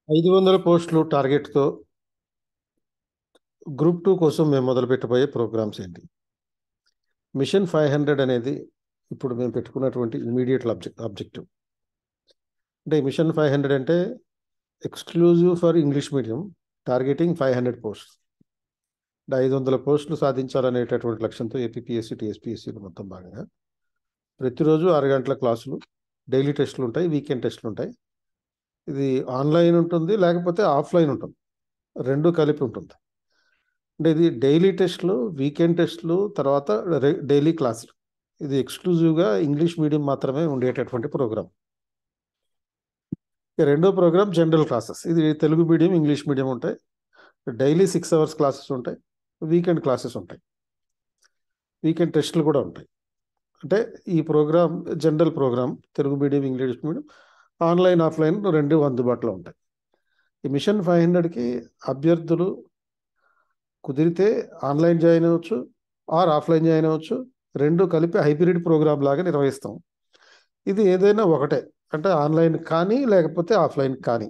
ఐదు వందల పోస్టులు టార్గెట్తో గ్రూప్ టూ కోసం మేము మొదలు పెట్టబోయే ప్రోగ్రామ్స్ ఏంటి మిషన్ ఫైవ్ హండ్రెడ్ అనేది ఇప్పుడు మేము పెట్టుకున్నటువంటి ఇమీడియట్ ఆబ్జెక్ట్ ఆబ్జెక్టివ్ అంటే మిషన్ ఫైవ్ హండ్రెడ్ అంటే exclusive for English medium targeting five hundred post అంటే ఐదు వందల పోస్టులు సాధించాలనేటటువంటి లక్ష్యంతో ఏపీఎస్సి టీఎస్పీఎస్సీలు మొత్తం భాగంగా ప్రతిరోజు ఆరు గంటల క్లాసులు డైలీ టెస్టులు ఉంటాయి వీకెండ్ టెస్టులు ఉంటాయి ఇది ఆన్లైన్ ఉంటుంది లేకపోతే ఆఫ్లైన్ ఉంటుంది రెండు కలిపి ఉంటుంది అంటే ఇది డైలీ టెస్ట్లు వీకెండ్ టెస్ట్లు తర్వాత డైలీ క్లాసులు ఇది ఎక్స్క్లూజివ్గా ఇంగ్లీష్ మీడియం మాత్రమే ఉండేటటువంటి ప్రోగ్రామ్ రెండో ప్రోగ్రామ్ జనరల్ క్లాసెస్ ఇది తెలుగు మీడియం ఇంగ్లీష్ మీడియం ఉంటాయి డైలీ సిక్స్ అవర్స్ క్లాసెస్ ఉంటాయి వీకెండ్ క్లాసెస్ ఉంటాయి వీకెండ్ టెస్టులు కూడా ఉంటాయి అంటే ఈ program general program Telugu medium English medium online offline రెండు అందుబాటులో ఉంటాయి ఈ మిషన్ ఫైవ్ హండ్రెడ్కి అభ్యర్థులు కుదిరితే ఆన్లైన్ జాయిన్ అవ్వచ్చు ఆర్ ఆఫ్లైన్ జాయిన్ అవ్వచ్చు రెండు కలిపి హైబ్రిడ్ ప్రోగ్రామ్ లాగా నిర్వహిస్తాం ఇది ఏదైనా ఒకటే అంటే ఆన్లైన్ కానీ లేకపోతే ఆఫ్లైన్ కానీ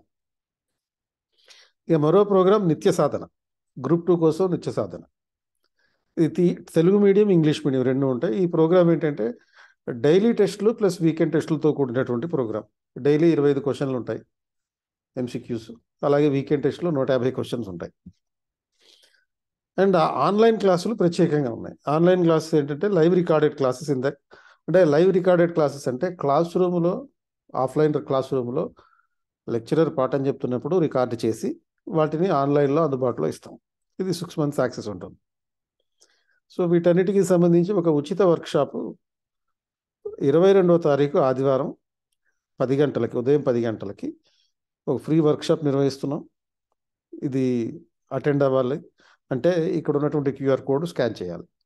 ఇక మరో ప్రోగ్రామ్ నిత్య సాధన గ్రూప్ టూ కోసం నిత్య సాధన ఇది తెలుగు మీడియం ఇంగ్లీష్ మీడియం రెండు ఉంటాయి ఈ ప్రోగ్రామ్ ఏంటంటే డైలీ టెస్టులు ప్లస్ వీకెండ్ టెస్టులతో కూడినటువంటి ప్రోగ్రామ్ డైలీ ఇరవై ఐదు క్వశ్చన్లు ఉంటాయి ఎంసీక్యూస్ అలాగే వీకెండ్ టెస్ట్లో నూట యాభై క్వశ్చన్స్ ఉంటాయి అండ్ ఆన్లైన్ క్లాసులు ప్రత్యేకంగా ఉన్నాయి ఆన్లైన్ క్లాసెస్ ఏంటంటే లైవ్ రికార్డెడ్ క్లాసెస్ ఇంద అంటే లైవ్ రికార్డెడ్ క్లాసెస్ అంటే క్లాస్ రూమ్లో ఆఫ్లైన్ క్లాస్ రూమ్లో లెక్చరర్ పాఠం చెప్తున్నప్పుడు రికార్డు చేసి వాటిని ఆన్లైన్లో అందుబాటులో ఇస్తాం ఇది సిక్స్ మంత్స్ యాక్సెస్ ఉంటుంది సో వీటన్నిటికీ సంబంధించి ఒక ఉచిత వర్క్షాపు ఇరవై రెండవ తారీఖు ఆదివారం పది గంటలకి ఉదయం పది గంటలకి ఒక ఫ్రీ వర్క్షాప్ నిర్వహిస్తున్నాం ఇది అటెండ్ అవ్వాలి అంటే ఇక్కడ ఉన్నటువంటి క్యూఆర్ కోడ్ స్కాన్ చేయాలి